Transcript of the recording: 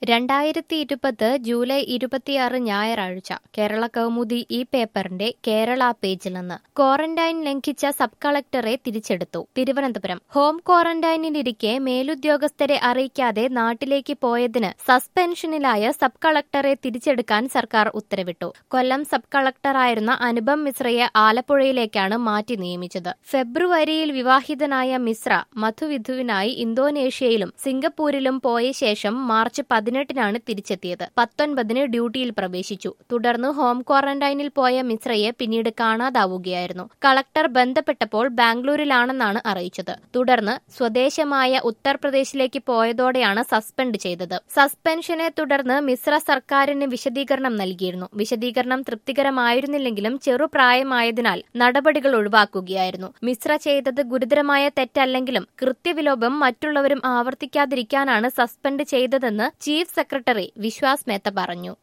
രണ്ടായിരത്തി ഇരുപത് ജൂലൈ ഇരുപത്തിയാറ് ഞായറാഴ്ച കേരള കൗമുദി ഈ പേപ്പറിന്റെ കേരള പേജിൽ നിന്ന് ക്വാറന്റൈൻ ലംഘിച്ച സബ് കളക്ടറെ തിരിച്ചെടുത്തു തിരുവനന്തപുരം ഹോം ക്വാറന്റൈനിലിരിക്കെ മേലുദ്യോഗസ്ഥരെ അറിയിക്കാതെ നാട്ടിലേക്ക് പോയതിന് സസ്പെൻഷനിലായ സബ് കളക്ടറെ തിരിച്ചെടുക്കാൻ സർക്കാർ ഉത്തരവിട്ടു കൊല്ലം സബ് കളക്ടറായിരുന്ന അനുപം മിശ്രയെ ആലപ്പുഴയിലേക്കാണ് മാറ്റി നിയമിച്ചത് ഫെബ്രുവരിയിൽ വിവാഹിതനായ മിശ്ര മധുവിധുവിനായി ഇന്തോനേഷ്യയിലും സിംഗപ്പൂരിലും പോയ ശേഷം മാർച്ച് പതിനെട്ടിനാണ് തിരിച്ചെത്തിയത് പത്തൊൻപതിന് ഡ്യൂട്ടിയിൽ പ്രവേശിച്ചു തുടർന്ന് ഹോം ക്വാറന്റൈനിൽ പോയ മിശ്രയെ പിന്നീട് കാണാതാവുകയായിരുന്നു കളക്ടർ ബന്ധപ്പെട്ടപ്പോൾ ബാംഗ്ലൂരിലാണെന്നാണ് അറിയിച്ചത് തുടർന്ന് സ്വദേശമായ ഉത്തർപ്രദേശിലേക്ക് പോയതോടെയാണ് സസ്പെൻഡ് ചെയ്തത് സസ്പെൻഷനെ തുടർന്ന് മിശ്ര സർക്കാരിന് വിശദീകരണം നൽകിയിരുന്നു വിശദീകരണം തൃപ്തികരമായിരുന്നില്ലെങ്കിലും ചെറുപ്രായമായതിനാൽ നടപടികൾ ഒഴിവാക്കുകയായിരുന്നു മിശ്ര ചെയ്തത് ഗുരുതരമായ തെറ്റല്ലെങ്കിലും കൃത്യവിലോപം മറ്റുള്ളവരും ആവർത്തിക്കാതിരിക്കാനാണ് സസ്പെൻഡ് ചെയ്തതെന്ന് ചീഫ് സെക്രട്ടറി വിശ്വാസ് മേത്ത പറഞ്ഞു